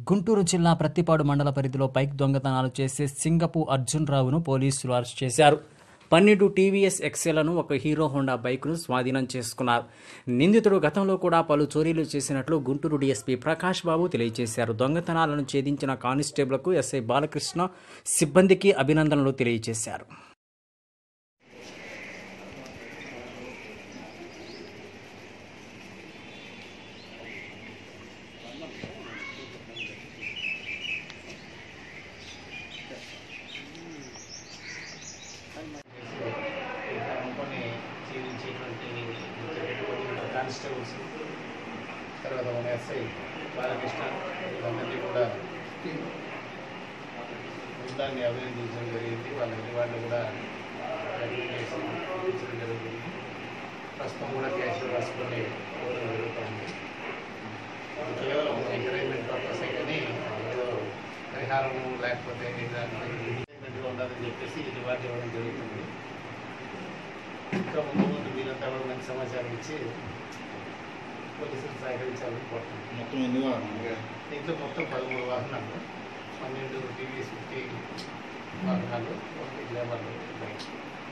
గుంటూరు జిల్లా ప్రత్తిపాడు మండల పరిధిలో బైక్ దొంగతనాలు చేసే సింగపు అర్జున్ రావును పోలీసులు అరెస్ట్ చేశారు పన్నెండు టీవీఎస్ ఎక్సెలను ఒక హీరో హోండా బైక్ను స్వాధీనం చేసుకున్నారు నిందితుడు గతంలో కూడా పలు చోరీలు చేసినట్లు గుంటూరు డీఎస్పీ ప్రకాష్ బాబు తెలియజేశారు దొంగతనాలను ఛేదించిన కానిస్టేబుల్కు ఎస్ఐ బాలకృష్ణ సిబ్బందికి అభినందనలు తెలియజేశారు కొన్ని జీవించేటువంటి కానిస్టేబుల్స్ తర్వాత మన ఎస్ఐ బాలకృష్ణ వీళ్ళందరినీ కూడా బృందాన్ని అభినందించడం జరిగింది వాళ్ళని వాళ్ళు కూడా రికగ్నిషన్ ఇప్పించడం జరుగుతుంది ప్రస్తుతం కూడా క్యాష్ రాసుకొని పోవడం జరుగుతుంది ఇది కేవలం ఎంకరేజ్మెంట్ పర్పసే కానీ ఏదో పరిహారం లేకపోతే దానికి ఎంకరేజ్మెంట్గా ఉండాలని చెప్పేసి ఇది వాటి ఇవ్వడం జరుగుతుంది ఇంకా ముందు ముందు మీరంతా కూడా మంచి సమాచారం ఇచ్చి పోలీసులు సహకరించాలని కోరుతున్నాను మొత్తం ఎన్ని వాహనాలు దీంట్లో మొత్తం పదమూడు వాహనాలు పన్నెండు టీవీఎస్ ఫిఫ్టీ వాహనాలు ఒకటి గ్లామర్ బైక్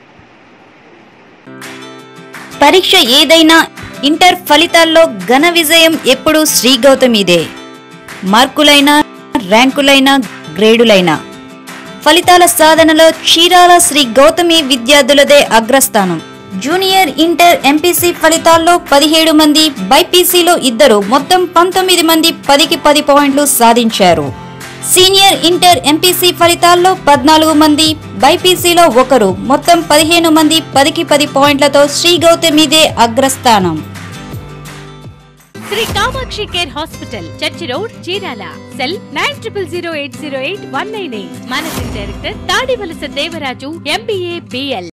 పరీక్ష ఏదైనా ఇంటర్ ఫలితాల్లో ఘన విజయం ఎప్పుడూ శ్రీ గౌతమిదే మార్కులైనా ర్యాంకులైనా గ్రేడులైనా ఫలితాల సాధనలో చీరాల శ్రీ గౌతమి విద్యార్థులదే అగ్రస్థానం జూనియర్ ఇంటర్ ఎంపీసీ ఫలితాల్లో పదిహేడు మంది బైపీసీలో ఇద్దరు మొత్తం పంతొమ్మిది మంది పదికి పది పాయింట్లు సాధించారు సీనియర్ ఇంటర్ ఎంపీసీ ఫలితాల్లో పద్నాలుగు మంది బైపీసీలో ఒకరు మొత్తం పదిహేను మంది పదికి పది పాయింట్లతో శ్రీ గౌతమిదే అగ్రస్థానం Sri Kamakshi care hospital church road Chirala cell nine triple zero eight zero eight one nine eight managing director Tadivalasa Devaraju MBA BL